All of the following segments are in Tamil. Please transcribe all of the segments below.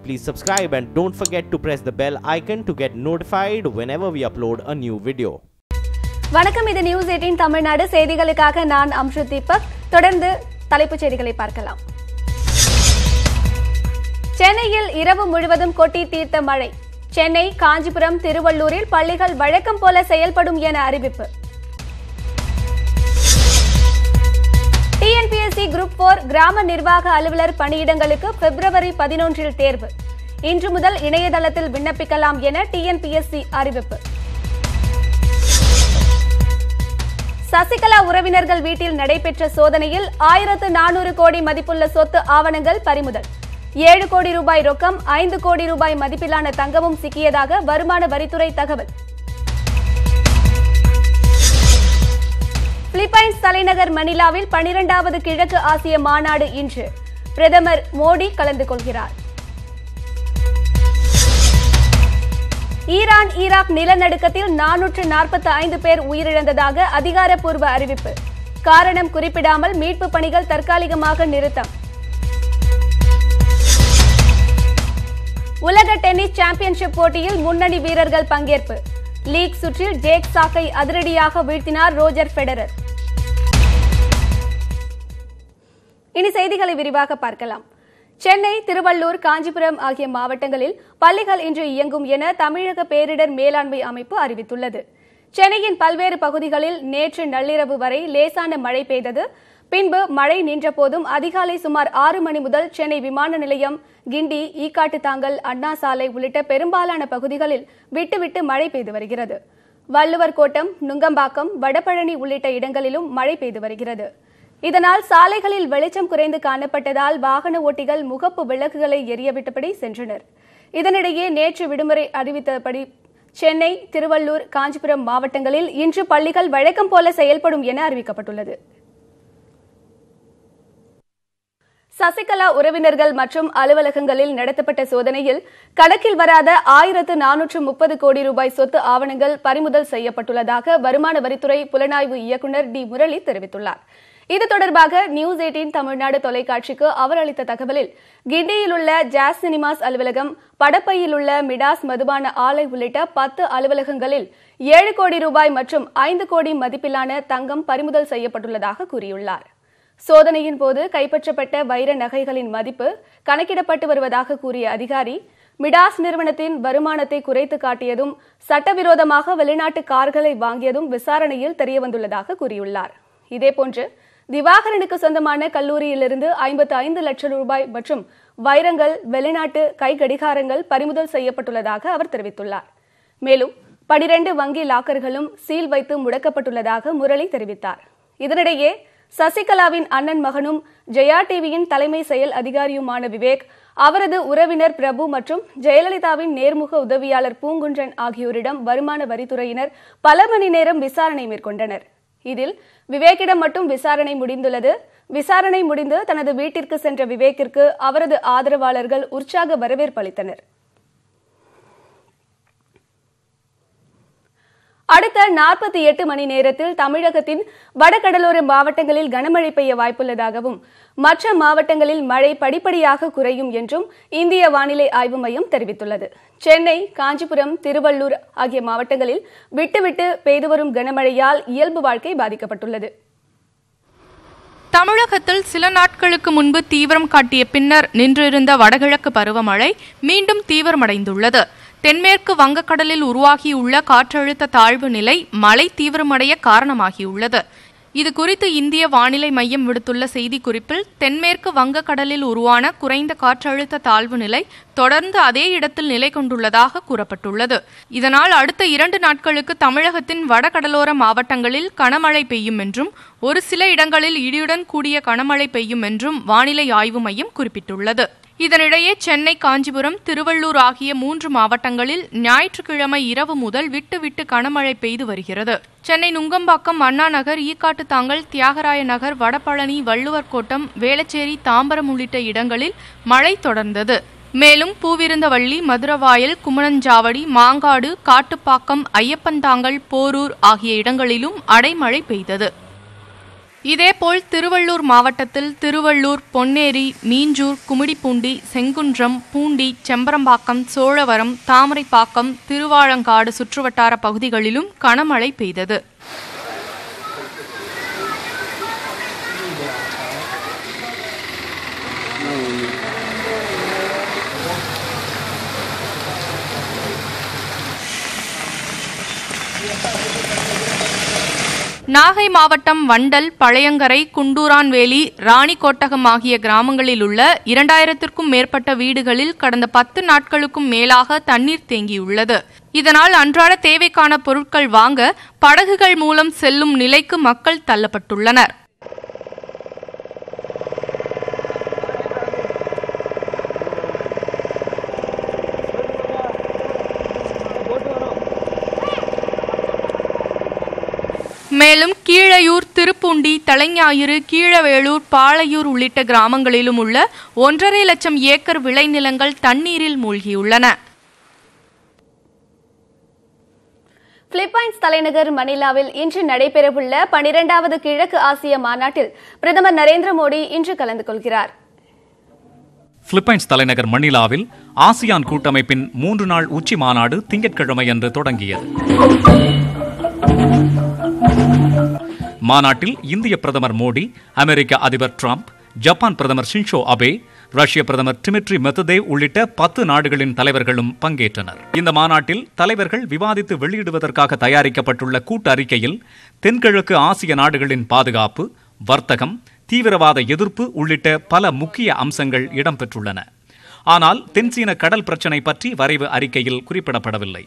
please subscribe and don't forget to press the bell icon to get notified whenever we upload a new video. வணக்கம் இது நியூஸ் எயிட்டீன் தமிழ்நாடு செய்திகளுக்காக நான் அம்ஷு தீபக் தொடர்ந்து தலைப்புச் செய்திகளை பார்க்கலாம் சென்னையில் இரவு முழுவதும் கொட்டி தீர்த்த மழை சென்னை காஞ்சிபுரம் திருவள்ளூரில் பள்ளிகள் வழக்கம் போல செயல்படும் என அறிவிப்பு டிஎன்பிஎஸ்சி குரூப் போர் கிராம நிர்வாக அலுவலர் பணியிடங்களுக்கு பிப்ரவரி பதினொன்றில் தேர்வு இன்று முதல் இணையதளத்தில் விண்ணப்பிக்கலாம் என டிஎன்பிஎஸ்சி அறிவிப்பு சசிகலா உறவினர்கள் வீட்டில் நடைபெற்ற சோதனையில் ஆயிரத்து நானூறு கோடி மதிப்புள்ள சொத்து ஆவணங்கள் பறிமுதல் ஏழு கோடி ரூபாய் ரொக்கம் ஐந்து கோடி ரூபாய் மதிப்பிலான தங்கமும் சிக்கியதாக வருமான வரித்துறை தகவல் பிலிப்பைன்ஸ் தலைநகர் மணிலாவில் பனிரெண்டாவது கிழக்கு ஆசிய மாநாடு இன்று பிரதமர் மோடி கலந்து கொள்கிறார் ஈரான் ஈராக் நிலநடுக்கத்தில் நானூற்று நாற்பத்தி ஐந்து பேர் உயிரிழந்ததாக அதிகாரப்பூர்வ அறிவிப்பு காரணம் குறிப்பிடாமல் மீட்பு பணிகள் தற்காலிகமாக நிறுத்தம் உலக டென்னிஸ் சாம்பியன்ஷிப் போட்டியில் முன்னணி வீரர்கள் பங்கேற்பு லீக் சுற்றில் ஜேக் சாக்கை அதிரடியாக வீழ்த்தினார் ரோஜர் ஃபெடரர் இனி செய்திகளை விரிவாக பார்க்கலாம் சென்னை திருவள்ளூர் காஞ்சிபுரம் ஆகிய மாவட்டங்களில் பள்ளிகள் இன்று இயங்கும் என தமிழக பேரிடர் மேலாண்மை அமைப்பு அறிவித்துள்ளது சென்னையின் பல்வேறு பகுதிகளில் நேற்று நள்ளிரவு வரை லேசான மழை பெய்தது பின்பு மழை நின்றபோதும் அதிகாலை சுமார் ஆறு மணி முதல் சென்னை விமான நிலையம் கிண்டி ஈக்காட்டுத்தாங்கல் அண்ணா சாலை உள்ளிட்ட பெரும்பாலான பகுதிகளில் விட்டுவிட்டு மழை பெய்து வருகிறது வள்ளுவர் கோட்டம் நுங்கம்பாக்கம் வடபழனி உள்ளிட்ட இடங்களிலும் மழை பெய்து வருகிறது இதனால் சாலைகளில் வெளிச்சம் குறைந்து காணப்பட்டதால் வாகன ஓட்டிகள் முகப்பு விளக்குகளை எரியவிட்டபடி சென்றனர் இதனிடையே நேற்று விடுமுறை அறிவித்தபடி சென்னை திருவள்ளூர் காஞ்சிபுரம் மாவட்டங்களில் இன்று பள்ளிகள் வழக்கம் போல செயல்படும் என அறிவிக்கப்பட்டுள்ளது சசிகலா உறவினர்கள் மற்றும் அலுவலகங்களில் நடத்தப்பட்ட சோதனையில் கணக்கில் வராத ஆயிரத்து நானூற்று முப்பது கோடி ரூபாய் சொத்து ஆவணங்கள் பறிமுதல் செய்யப்பட்டுள்ளதாக வருமான வரித்துறை புலனாய்வு இயக்குநர் டி முரளி தெரிவித்துள்ளார் இது தொடர்பாக நியூஸ் எயிட்டீன் தமிழ்நாடு தொலைக்காட்சிக்கு அவர் அளித்த தகவலில் கிண்டியில் உள்ள ஜாஸ் சினிமாஸ் அலுவலகம் படப்பையில் உள்ள மிடாஸ் மதுபான ஆலை உள்ளிட்ட பத்து அலுவலகங்களில் ஏழு கோடி ரூபாய் மற்றும் ஐந்து கோடி மதிப்பிலான தங்கம் பறிமுதல் செய்யப்பட்டுள்ளதாக கூறியுள்ளார் சோதனையின் போது கைப்பற்றப்பட்ட வைர நகைகளின் மதிப்பு கணக்கிடப்பட்டு வருவதாக கூறிய அதிகாரி மிடாஸ் நிறுவனத்தின் வருமானத்தை குறைத்து காட்டியதும் சட்டவிரோதமாக வெளிநாட்டு கார்களை வாங்கியதும் விசாரணையில் தெரியவந்துள்ளதாக கூறியுள்ளார் இதேபோன்று திவாகரனுக்கு சொந்தமான கல்லூரியிலிருந்து ஐம்பத்து ஐந்து லட்சம் ரூபாய் மற்றும் வைரங்கள் வெளிநாட்டு கை கடிகாரங்கள் பறிமுதல் செய்யப்பட்டுள்ளதாக அவர் தெரிவித்துள்ளார் மேலும் பனிரெண்டு வங்கி லாக்கர்களும் சீல் வைத்து முடக்கப்பட்டுள்ளதாக முரளி தெரிவித்தார் இதனிடையே சசிகலாவின் அண்ணன் மகனும் ஜெயா டிவியின் தலைமை செயல் அதிகாரியுமான விவேக் அவரது உறவினர் பிரபு மற்றும் ஜெயலலிதாவின் நேர்முக உதவியாளர் பூங்குன்றன் ஆகியோரிடம் வருமான வரித்துறையினர் பல மணி நேரம் விசாரணை மேற்கொண்டனர் இதில் விவேக்கிடம் மட்டும் விசாரணை முடிந்துள்ளது விசாரணை முடிந்து தனது வீட்டிற்கு சென்ற விவேக்கிற்கு அவரது ஆதரவாளர்கள் உற்சாக வரவேற்பு அளித்தனர் அடுத்த நாற்பத்தி எட்டு மணி நேரத்தில் தமிழகத்தின் வடகடலோர மாவட்டங்களில் கனமழை பெய்ய வாய்ப்புள்ளதாகவும் மற்ற மாவட்டங்களில் மழை படிப்படியாக குறையும் என்றும் இந்திய வானிலை ஆய்வு மையம் தெரிவித்துள்ளது சென்னை காஞ்சிபுரம் திருவள்ளூர் ஆகிய மாவட்டங்களில் விட்டுவிட்டு பெய்து வரும் கனமழையால் இயல்பு வாழ்க்கை பாதிக்கப்பட்டுள்ளது தமிழகத்தில் சில நாட்களுக்கு முன்பு தீவிரம் காட்டிய பின்னர் நின்றிருந்த வடகிழக்கு பருவமழை மீண்டும் தீவிரமடைந்துள்ளது தென்மேற்கு வங்கக்கடலில் உருவாகியுள்ள காற்றழுத்த தாழ்வு நிலை மழை தீவிரமடைய காரணமாகியுள்ளது இது குறித்து இந்திய வானிலை மையம் விடுத்துள்ள செய்திக்குறிப்பில் தென்மேற்கு வங்கக்கடலில் உருவான குறைந்த காற்றழுத்த தாழ்வு நிலை தொடர்ந்து அதே இடத்தில் நிலை கொண்டுள்ளதாக கூறப்பட்டுள்ளது இதனால் அடுத்த இரண்டு நாட்களுக்கு தமிழகத்தின் வடகடலோர மாவட்டங்களில் கனமழை பெய்யும் என்றும் ஒரு சில இடங்களில் இடியுடன் கூடிய கனமழை பெய்யும் என்றும் வானிலை ஆய்வு மையம் குறிப்பிட்டுள்ளது இதனிடையே சென்னை காஞ்சிபுரம் திருவள்ளூர் ஆகிய மூன்று மாவட்டங்களில் ஞாயிற்றுக்கிழமை இரவு முதல் விட்டு விட்டு கனமழை பெய்து வருகிறது சென்னை நுங்கம்பாக்கம் அண்ணா நகர் ஈக்காட்டுத்தாங்கல் தியாகராய நகர் வடபழனி வள்ளுவர் கோட்டம் வேளச்சேரி தாம்பரம் உள்ளிட்ட இடங்களில் மழை தொடர்ந்தது மேலும் பூவிருந்தவள்ளி மதுரவாயல் குமணஞ்சாவடி மாங்காடு காட்டுப்பாக்கம் ஐயப்பன்தாங்கல் போரூர் ஆகிய இடங்களிலும் அடைமழை பெய்தது இதேபோல் திருவள்ளூர் மாவட்டத்தில் திருவள்ளூர் பொன்னேரி மீஞ்சூர் குமிடிப்பூண்டி செங்குன்றம் பூண்டி செம்பரம்பாக்கம் சோழவரம் தாமரைப்பாக்கம் திருவாழங்காடு சுற்றுவட்டார பகுதிகளிலும் கனமழை பெய்தது நாகை மாவட்டம் வண்டல் பழையங்கரை குண்டூரான்வேலி ராணிக்கோட்டகம் ஆகிய கிராமங்களில் உள்ள இரண்டாயிரத்திற்கும் மேற்பட்ட வீடுகளில் கடந்த பத்து நாட்களுக்கும் மேலாக தண்ணீர் தேங்கியுள்ளது இதனால் அன்றாட தேவைக்கான பொருட்கள் வாங்க படகுகள் மூலம் செல்லும் நிலைக்கு மக்கள் தள்ளப்பட்டுள்ளனர் மேலும் கீழையூர் திருப்புண்டி தலைஞாயிறு கீழவேளூர் பாளையூர் உள்ளிட்ட கிராமங்களிலும் உள்ள ஒன்றரை லட்சம் ஏக்கர் விளைநிலங்கள் தண்ணீரில் மூழ்கியுள்ளன பிலிப்பைன்ஸ் தலைநகர் மணிலாவில் இன்று நடைபெறவுள்ள பனிரெண்டாவது கிழக்கு ஆசிய மாநாட்டில் பிரதமர் நரேந்திர மோடி இன்று கலந்து கொள்கிறார் பிலிப்பைன்ஸ் தலைநகர் மணிலாவில் ஆசியான் கூட்டமைப்பின் மூன்று நாள் உச்சி மாநாடு திங்கட்கிழமையன்று தொடங்கியது மாநாட்டில் இந்திய பிரதமர் மோடி அமெரிக்க அதிபர் டிரம்ப் ஜப்பான் பிரதமர் ஷின்ஷோ அபே ரஷ்ய பிரதமர் டிமிட்ரி மெத்ததேவ் உள்ளிட்ட பத்து நாடுகளின் தலைவர்களும் பங்கேற்றனர் இந்த மாநாட்டில் தலைவர்கள் விவாதித்து வெளியிடுவதற்காக தயாரிக்கப்பட்டுள்ள கூட்டு அறிக்கையில் தென்கிழக்கு ஆசிய நாடுகளின் பாதுகாப்பு வர்த்தகம் தீவிரவாத எதிர்ப்பு உள்ளிட்ட பல முக்கிய அம்சங்கள் இடம்பெற்றுள்ளன ஆனால் தென்சீன கடல் பிரச்சினை பற்றி வரைவு அறிக்கையில் குறிப்பிடப்படவில்லை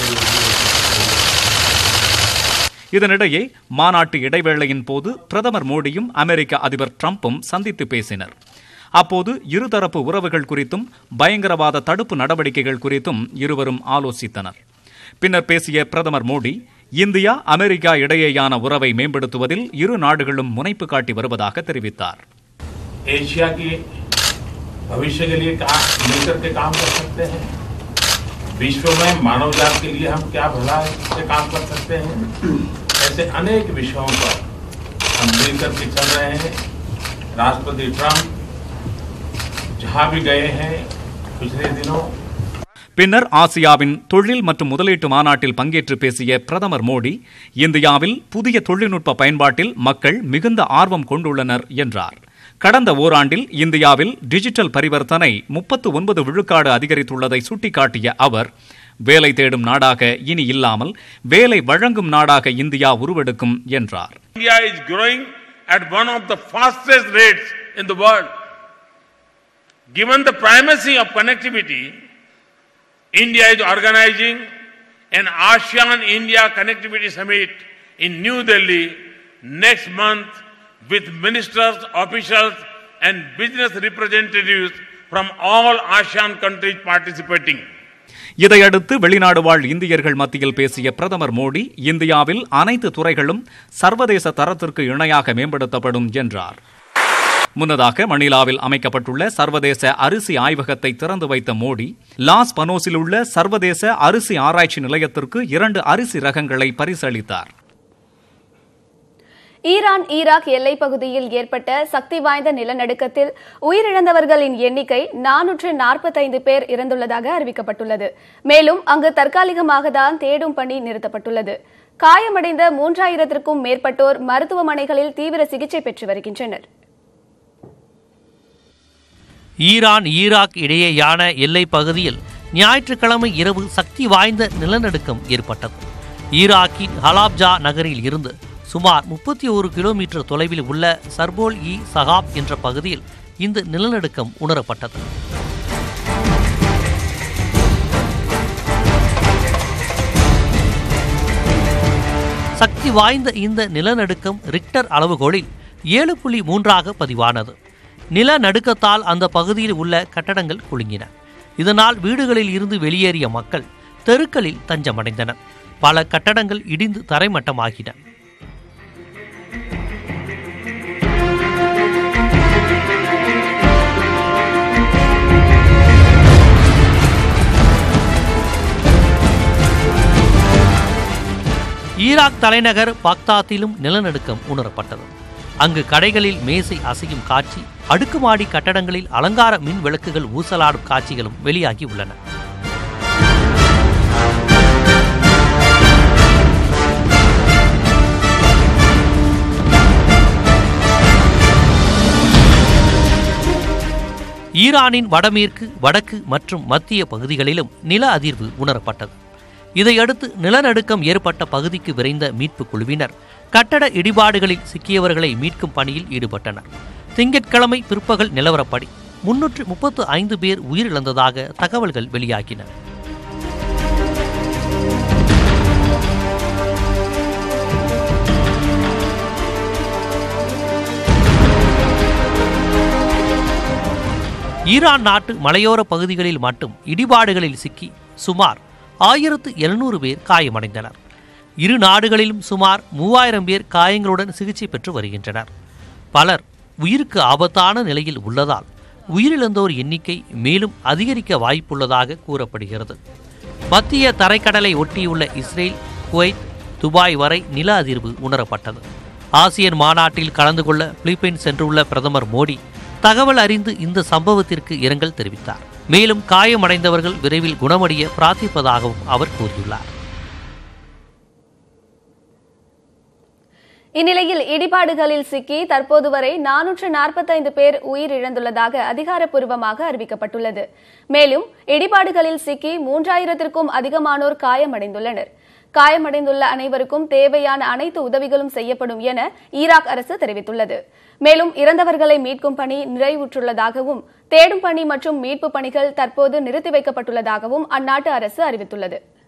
இதனிடையே மாநாட்டு இடைவேளையின் போது பிரதமர் மோடியும் அமெரிக்க அதிபர் டிரம்பும் சந்தித்து பேசினர் அப்போது இருதரப்பு உறவுகள் குறித்தும் பயங்கரவாத தடுப்பு நடவடிக்கைகள் குறித்தும் இருவரும் ஆலோசித்தனர் பின்னர் பேசிய பிரதமர் மோடி இந்தியா அமெரிக்கா இடையேயான உறவை மேம்படுத்துவதில் இரு நாடுகளும் முனைப்பு காட்டி வருவதாக தெரிவித்தார் एशिया की भविष्य के लिए क्या मिलकर के काम कर सकते हैं विश्व में मानव जात के लिए हम क्या भला से काम कर सकते हैं ऐसे अनेक विषयों पर हम मिलकर के चल रहे हैं राष्ट्रपति ट्रंप जहां भी गए हैं पिछले दिनों பின்னர் ஆசியாவின் தொழில் மற்றும் முதலீட்டு மாநாட்டில் பங்கேற்று பேசிய பிரதமர் மோடி இந்தியாவில் புதிய தொழில்நுட்ப பயன்பாட்டில் மக்கள் மிகுந்த ஆர்வம் கொண்டுள்ளனர் என்றார் கடந்த ஓராண்டில் இந்தியாவில் டிஜிட்டல் பரிவர்த்தனை முப்பத்து ஒன்பது விழுக்காடு அதிகரித்துள்ளதை சுட்டிக்காட்டிய அவர் வேலை தேடும் நாடாக இனி இல்லாமல் வேலை வழங்கும் நாடாக இந்தியா உருவெடுக்கும் என்றார் India is growing at one of the fastest rates in the world. Given the primacy of connectivity, India is organizing an ASEAN India Connectivity Summit in New Delhi next month with ministers, officials, and business representatives from all ASEAN countries participating. இதையடுத்து வெளிநாடு வாழ் இந்தியர்கள் மத்தியில் பேசிய பிரதமர் மோடி இந்தியாவில் அனைத்து துறைகளும் சர்வதேச தரத்திற்கு இணையாக மேம்படுத்தப்படும் என்றார் முன்னதாக மணிலாவில் அமைக்கப்பட்டுள்ள சர்வதேச அரிசி ஆய்வகத்தை திறந்து வைத்த மோடி லாஸ் பனோஸில் உள்ள சர்வதேச அரிசி ஆராய்ச்சி நிலையத்திற்கு இரண்டு அரிசி ரகங்களை பரிசளித்தார் ஈரான் ஈராக் எல்லைப் பகுதியில் ஏற்பட்ட சக்தி வாய்ந்த நிலநடுக்கத்தில் உயிரிழந்தவர்களின் எண்ணிக்கை நானூற்று நாற்பத்தைந்து பேர் இறந்துள்ளதாக அறிவிக்கப்பட்டுள்ளது மேலும் அங்கு தற்காலிகமாக தான் தேடும் பணி நிறுத்தப்பட்டுள்ளது காயமடைந்த மூன்றாயிரத்திற்கும் மேற்பட்டோர் மருத்துவமனைகளில் தீவிர சிகிச்சை பெற்று வருகின்றனர் ஈரான் ஈராக் இடையேயான எல்லைப் பகுதியில் ஞாயிற்றுக்கிழமை இரவு சக்தி வாய்ந்த நிலநடுக்கம் ஏற்பட்டது ஈராக்கின் ஹலாப்ஜா நகரில் இருந்து சுமார் முப்பத்தி ஒரு கிலோமீட்டர் தொலைவில் உள்ள சர்போல் இ சகாப் என்ற பகுதியில் இந்த நிலநடுக்கம் உணரப்பட்டது சக்தி வாய்ந்த இந்த நிலநடுக்கம் ரிக்டர் அளவுகோலில் ஏழு புள்ளி மூன்றாக பதிவானது நிலநடுக்கத்தால் அந்த பகுதியில் உள்ள கட்டடங்கள் குலுங்கின இதனால் வீடுகளில் இருந்து வெளியேறிய மக்கள் தெருக்களில் தஞ்சமடைந்தனர் பல கட்டடங்கள் இடிந்து தரைமட்டமாகின ஈராக் தலைநகர் பாக்தாத்திலும் நிலநடுக்கம் உணரப்பட்டது அங்கு கடைகளில் மேசை அசையும் காட்சி அடுக்குமாடி கட்டடங்களில் அலங்கார மின் விளக்குகள் ஊசலாடும் காட்சிகளும் வெளியாகி உள்ளன ஈரானின் வடமேற்கு வடக்கு மற்றும் மத்திய பகுதிகளிலும் நில அதிர்வு உணரப்பட்டது இதையடுத்து நிலநடுக்கம் ஏற்பட்ட பகுதிக்கு விரைந்த மீட்புக் குழுவினர் கட்டட இடிபாடுகளில் சிக்கியவர்களை மீட்கும் பணியில் ஈடுபட்டனர் திங்கட்கிழமை பிற்பகல் நிலவரப்படி முன்னூற்று முப்பத்து ஐந்து பேர் உயிரிழந்ததாக தகவல்கள் வெளியாகின ஈரான் நாட்டு மலையோர பகுதிகளில் மட்டும் இடிபாடுகளில் சிக்கி சுமார் ஆயிரத்து எழுநூறு பேர் காயமடைந்தனர் இரு நாடுகளிலும் சுமார் மூவாயிரம் பேர் காயங்களுடன் சிகிச்சை பெற்று வருகின்றனர் பலர் உயிருக்கு ஆபத்தான நிலையில் உள்ளதால் உயிரிழந்தோர் எண்ணிக்கை மேலும் அதிகரிக்க வாய்ப்புள்ளதாக கூறப்படுகிறது மத்திய தரைக்கடலை ஒட்டியுள்ள இஸ்ரேல் குவைத் துபாய் வரை நில அதிர்வு உணரப்பட்டது ஆசியன் மாநாட்டில் கலந்து கொள்ள பிலிப்பைன்ஸ் சென்றுள்ள பிரதமர் மோடி தகவல் அறிந்து இந்த சம்பவத்திற்கு இரங்கல் தெரிவித்தார் மேலும் காயமடைந்தவர்கள் விரைவில் குணமடைய பிரார்த்திப்பதாகவும் அவர் கூறியுள்ளார் இந்நிலையில் இடிபாடுகளில் சிக்கி தற்போது வரை நானூற்று நாற்பத்தைந்து பேர் உயிரிழந்துள்ளதாக அதிகாரப்பூர்வமாக அறிவிக்கப்பட்டுள்ளது மேலும் இடிபாடுகளில் சிக்கி மூன்றாயிரத்திற்கும் அதிகமானோர் காயமடைந்துள்ளனர் காயமடைந்துள்ள அனைவருக்கும் தேவையான அனைத்து உதவிகளும் செய்யப்படும் என ஈராக் அரசு தெரிவித்துள்ளது மேலும் இறந்தவர்களை மீட்கும் பணி நிறைவுற்றுள்ளதாகவும் தேடும் பணி மற்றும் மீட்பு பணிகள் தற்போது நிறுத்தி வைக்கப்பட்டுள்ளதாகவும் அந்நாட்டு அரசு அறிவித்துள்ளது